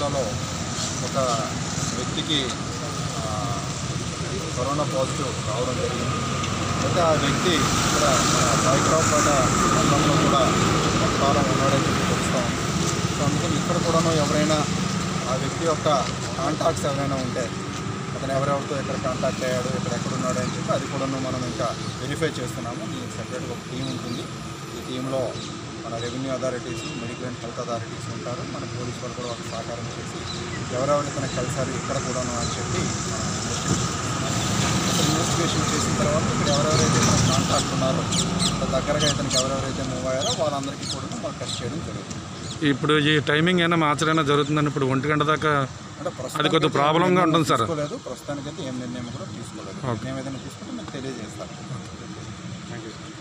జిల్లాలో ఒక వ్యక్తికి ఆ, కరోనా పాజిటివ్ రావడం జరిగింది అయితే ఆ వ్యక్తి ఇక్కడ సాయిక్రావుపేట మండలంలో కూడా కొంతకాలం ఉన్నాడని చెప్పి తెలుస్తాం సో అందుకని ఇక్కడ కూడాను ఎవరైనా ఆ వ్యక్తి యొక్క కాంటాక్ట్స్ ఎవరైనా ఉంటే అతను ఎవరెవరితో ఎక్కడ కాంటాక్ట్ అయ్యాడు ఇక్కడ ఎక్కడ ఉన్నాడు అని చెప్పి అది కూడాను మనం ఇంకా వెరిఫై చేస్తున్నాము దీనికి సపరేట్గా ఒక టీం ఉంటుంది ఈ టీంలో మన revenue authorities medical and health authorities ఉంటారు మన పోలీస్ వాళ్ళు కూడా ఒక సహకారం చేసి ఎవరెవరు ఇతను కలిసారు ఇక్కడ కూడాను అని చెప్పి అసలు ఇన్వెస్టిగేషన్ చేసిన తర్వాత ఇక్కడ ఎవరెవరైతే ఇతను కాంటాక్ట్ ఉన్నారో అంత దగ్గరగా ఇతనికి ఎవరెవరైతే మూవ్ అయ్యారో వాళ్ళందరికీ కూడా మనం టెస్ట్ చేయడం జరుగుతుంది ఇప్పుడు ఈ టైమింగ్ అయినా మార్చడైనా జరుగుతుందని ఇప్పుడు ఒంటి గంట దాకా అంటే అది కొద్దిగా ప్రస్తుతానికైతే ప్రాబ్లంగా ఏం నిర్ణయం ఉంటుంది సార్. తీసుకోలేదు ప్రస్తుతానికైతే ఏం నిర్ణయం కూడా తీసుకోలేదు ఓకే. నిర్ణయం ఏదైనా తీసుకుంటే మీకు తెలియజేస్తాను థ్యాంక్ యూ